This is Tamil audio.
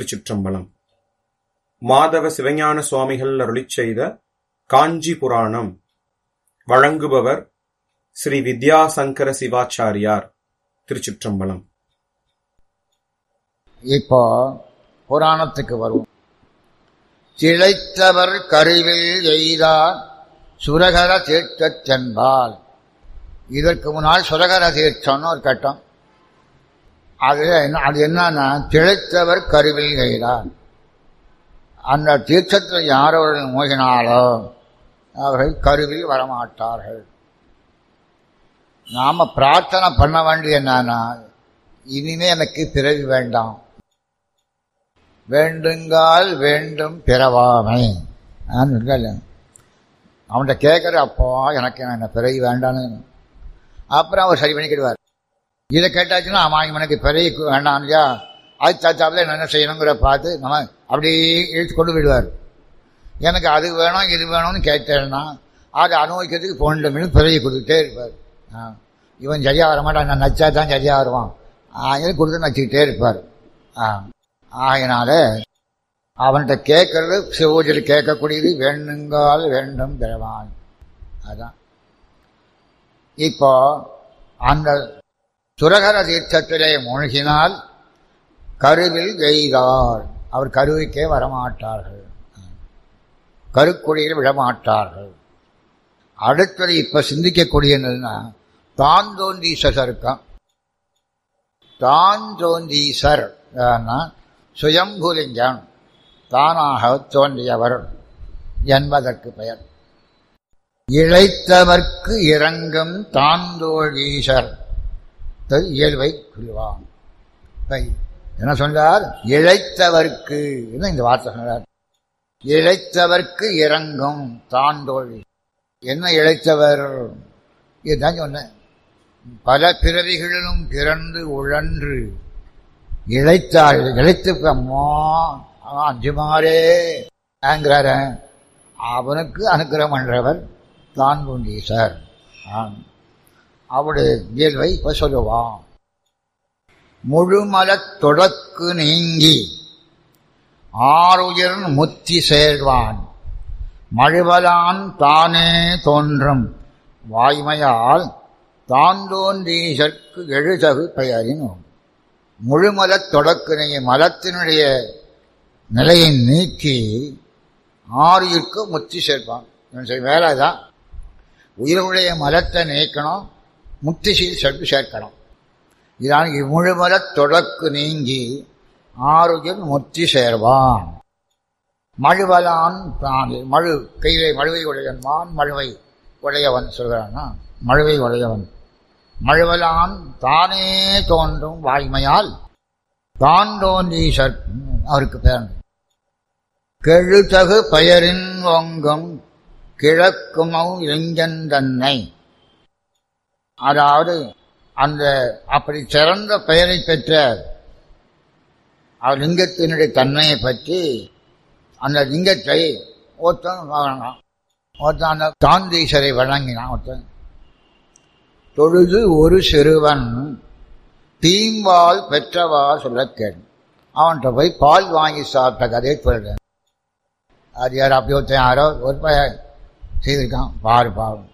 திருச்சிற்றம்பலம் மாதவ சிவஞான சுவாமிகள் அருளிச் செய்த காஞ்சி புராணம் வழங்குபவர் ஸ்ரீ வித்யாசங்கர சிவாச்சாரியார் திருச்சிற்றம்பலம் இப்போ புராணத்துக்கு வருவோம் திளைத்தவர் கருவில் எய்தார் சுரகர தீர்த்தச் சென்பால் இதற்கு முன்னால் சுரகர தீர்த்தம்னு ஒரு கட்டம் அது என்ன அது என்னன்னா திளைத்தவர் கருவில் எய்தார் அந்த தீர்த்தத்தில் யார் அவர்கள் மூழ்கினாலோ அவர்கள் கருவில் வரமாட்டார்கள் நாம பிரார்த்தனை பண்ண வேண்டிய என்னன்னா இனிமே எனக்கு பிறவி வேண்டாம் வேண்டுங்கால் வேண்டும் பிறவாமை அவன்கிட்ட கேட்குற அப்போ எனக்கு என்ன பிறவி வேண்டான்னு அப்புறம் அவர் சரி பண்ணிக்கிடுவார் இதை கேட்டாச்சுன்னா ஆமாம் இவனுக்கு பிறவி வேண்டாம் இல்லையா அது தாத்தாப்பில் என்ன செய்யணுங்கிற பார்த்து நம்ம அப்படியே இழுத்து கொண்டு விடுவார் எனக்கு அது வேணும் இது வேணும்னு கேட்டேன்னா அதை அனுபவிக்கிறதுக்கு போன்ற பிறவி கொடுத்துட்டே இருப்பார் இவன் சரியாக வர மாட்டான் நான் நச்சா தான் சரியாக வருவான் ஆகிய கொடுத்து நச்சுக்கிட்டே இருப்பார் ஆகினால அவன்கிட்ட கேட்கறது சிவோஜில் கேட்கக்கூடியது வேண்டுங்கால் வேண்டும் பெறவான் அதான் இப்போ அந்த சுரகர தீர்த்தத்திலே மூழ்கினால் கருவில் எய்தார் அவர் கருவிக்கே வரமாட்டார்கள் கருக்குடியில் விடமாட்டார்கள் அடுத்தது இப்ப சிந்திக்கக்கூடியதுன்னா தான் தோன்றீசர் இருக்கான் தான் தோன்றீசர் சுயம்புலிங்கம் தானாக தோன்றியவர் என்பதற்கு பெயர் இழைத்தவர்க்கு இறங்கும் தாந்தோழீசர் இயல்பை சொல்லுவான் என்ன சொன்னார் இழைத்தவர்க்கு இந்த வார்த்தை சொன்னார் இழைத்தவர்க்கு இறங்கும் தாந்தோழி என்ன இழைத்தவர் இதுதான் சொன்னேன் பல பிறவிகளிலும் பிறந்து உழன்று இழைத்தாள் இழைத்து அம்மா அஞ்சுமாரே ஆங்கிறார அவனுக்கு அனுக்கிரம் பண்றவர் தான் குண்டீசர் அவருடைய இயல்பை இப்ப சொல்லுவான் முழுமலத் தொடக்கு நீங்கி ஆறுயிர் முத்தி சேர்வான் மழுவலான் தானே தோன்றும் வாய்மையால் தான் தோன்றீசற்கு எழுதகு பெயரின் முழுமலத் தொடக்கு மலத்தினுடைய நிலையை நீக்கி ஆறுயிருக்கு முத்தி சேர்ப்பான் வேலை தான் உயிருடைய மலத்தை நீக்கணும் முத்திசீல் சென்று சேர்க்கணும் இதான் இம்முழுமல தொடக்கு நீங்கி ஆறுயிர் முத்தி சேர்வான் மழுவலான் தான் மழு கையிலே மழுவை உடையவன் மான் மழுவை உடையவன் சொல்கிறான்னா மழுவை உடையவன் மழுவலான் தானே தோன்றும் வாய்மையால் தான் தோன்றீசர் அவருக்கு பேர் கெழுதகு பெயரின் ஒங்கும் கிழக்கும் இளைஞன் தன்னை அதாவது அந்த அப்படி சிறந்த பெயரை பெற்ற லிங்கத்தினுடைய தன்மையை பற்றி அந்த லிங்கத்தை ஒருத்தன் வழங்கினான் ஒருத்தன் அந்த தாந்தீசரை வழங்கினான் ஒருத்தன் தொழுது ஒரு சிறுவன் தீம்பால் பெற்றவா சொல்ல கேள் அவன்கிட்ட போய் பால் வாங்கி சாப்பிட்ட கதையை சொல்றேன் அது யார் அப்படி ஒருத்தன் யாரோ ஒரு பையன் செய்திருக்கான் பாரு பாவம்